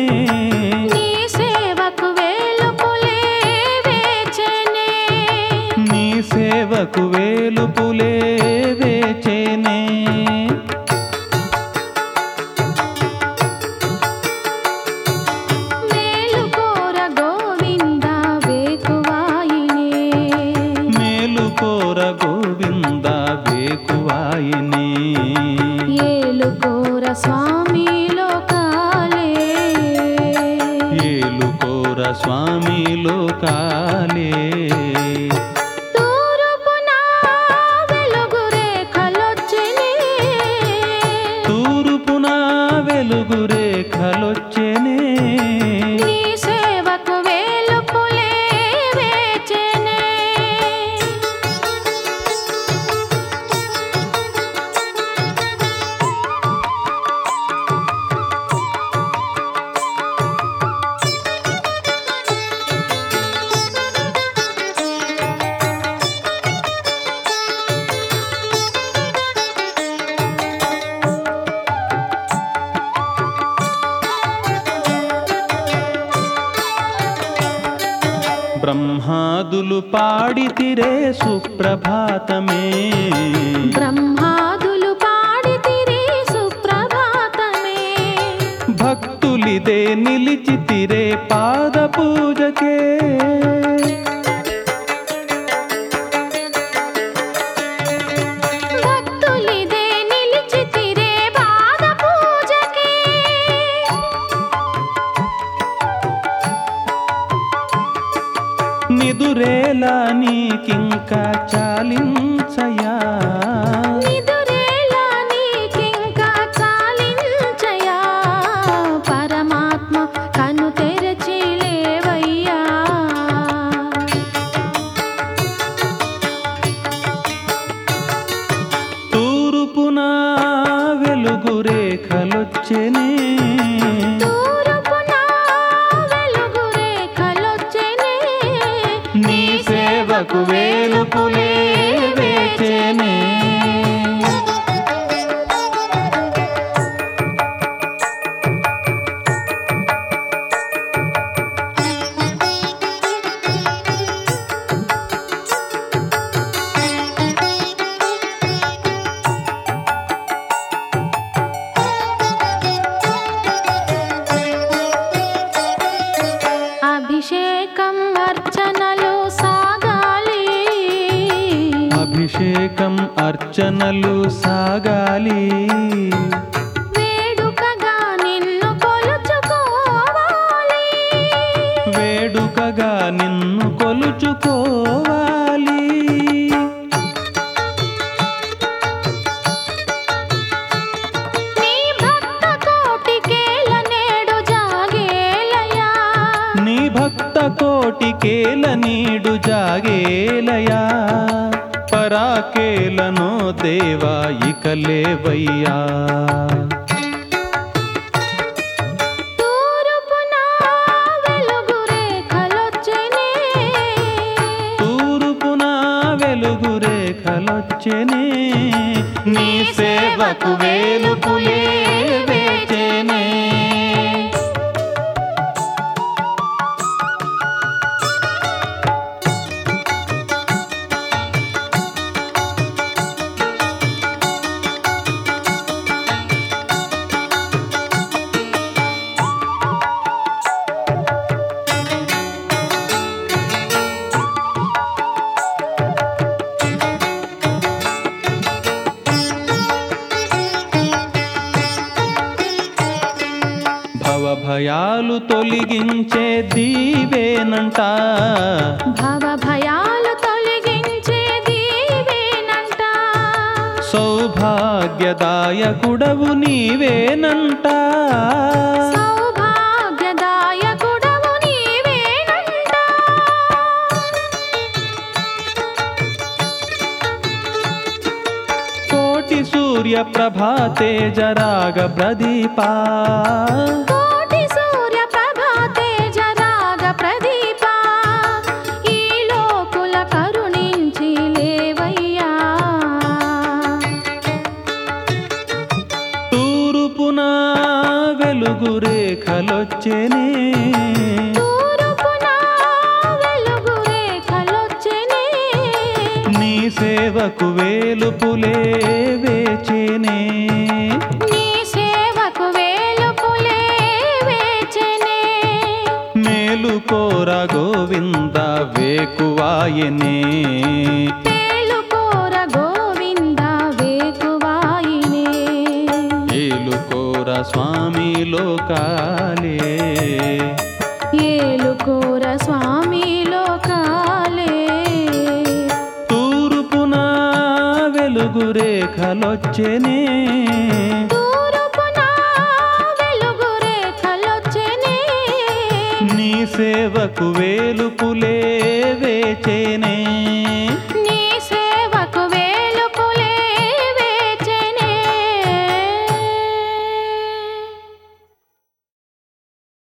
నీ సేవకు వేలుపులే వేచెనే నీ సేవకు వేలుపులే వేచేనే మేలుకోర గోవింద వేకువాయినే మేలుకోర గోవింద వేకువాయిని ఏలుకోర స్వామి లోకాలే ఏలుకోర స్వామి లోకాలే తూర్పున వెలుగు రేఖలొచ్చినే తూర్పున వెలుగు రేఖలొచ్చెనే నీ సేవకు వేలుపులే వేచెనే బ్రహ్మాదులు పాడితిరే సుప్రభాతమే బ్రహ్మాదులు పాడితిరి సుప్రభాతమే భక్తులిదే నిలిచితిరే పాద పూజకే భక్తులిదే నిలిచితిరే పాద పూజకే నిదురేలా నీకింకా చాలించయా నిదురేలా నీకింకా చాలించయా పరమాత్మ కను తెరచి లేవయ్యా తూర్పున వెలుగు రేఖలొచ్చెనే తూర్పున వెలుగు రేఖలొచ్చెనే నీ సేవకు వేలుపులే వేచెనే అభిషేకం అర్చనలు సాగాలి అభిషేకం అర్చనలు సాగాలి వేడుకగా నిన్ను కొలుచుకోవాలి వేడుకగా నిన్ను కొలుచుకోవాలి నీ భక్త కోటికేల నేడు జాగేలయా నీ భక్త కోటికేల నీడు జాగేలయా పరాకేలనో దేవా ఇక లేవయ్యా తూర్పున వెలుగు రేఖలొచ్చెనే తూర్పున వెలుగు రేఖలొచ్చెనే నీ సేవకు వేలుపులే వేచెనే భవభయాలు తొలగించే దీవేనంట భవ భయాలు తొలగించే దీవేనంట సౌభాగ్యదాయకుడవు నీవేనంట సౌభాగ్యదాయకుడవు నీవేనంట కోటి సూర్య ప్రభా తేజరాగ ప్రదీపా కోటి సూర్య ప్రభా తేజ రాగ ప్రదీపా ఈ లోకుల కరుణించి లేవయ్యా తూర్పున వెలుగు రేఖలొచ్చ రేఖలొచ్చెనే తూర్పున వెలుగు రేఖలొచ్చెనే నీ సేవకు వేలుపులే వేచెనే నీ సేవకు వేలుపులే వేచెనే మేలుకోర గోవింద వేకువాయనే పేలుకోర గోవింద వేకువాయినే ఏలుకోర స్వామి లోకాలే ఏలుకోర స్వామి లోకాలే తూర్పున వెలుగు రేఖలొచ్చెనే తూర్పున వెలుగు రేఖలొచ్చెనే నీ సేవకు వేలుపులే వేచెనే